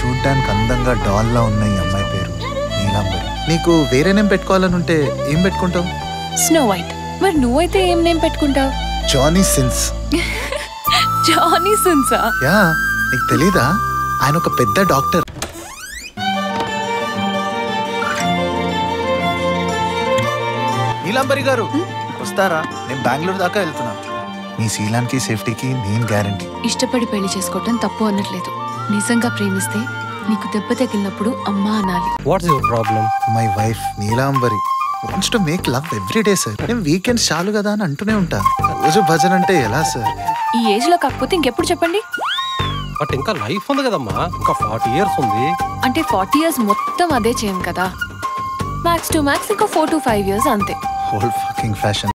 చూడ్డానికి అందంగా డాల్లా ఉన్న ఈ అమ్మాయి పేరు నీలాంబరి నీకు వేరే నేమ్ పెట్టుకోవాలని ఉంటే ఏం పెట్టుకుంటావు స్నో వైట్ మరి నువ్వైతే ఏం నేమ్ పెట్టుకుంటావు జానీ సిన్స్ జానీ సిన్సా యా నీకు తెలీదా ఆయన ఒక పెద్ద డాక్టర్ నీలాంబరి గారు వస్తారా నేను బెంగళూరు దాకా వెళ్తున్నా మీ శీలానికి సేఫ్టీకి నేను గ్యారంటీ ఇష్టపడి పెళ్లి చేసుకోవటం తప్పు అనట్లేదు నిజంగా ప్రేమిస్తే నీకు దెబ్బ తగిలినప్పుడు అమ్మా అనాలి what's your problem my wife Neelambari wants to make love every day sir నేను వీకెండ్స్ చాలు కదా అని అంటూనే ఉంటాను రోజు భజన అంటే ఎలా సార్ ఈ ఏజ్ లో కాకపోతే ఇంకెప్పుడు చెప్పండి బట్ ఇంకా లైఫ్ ఉంది కదమ్మా ఇంకా ఫార్టీ ఇయర్స్ ఉంది అంటే ఫార్టీ ఇయర్స్ మొత్తం అదే చేయం కదా మ్యాక్స్ టు మ్యాక్స్ ఇంకా ఫోర్ టు ఫైవ్ ఇయర్స్ అంతే హోల్ ఫకింగ్ ఫ్యాషన్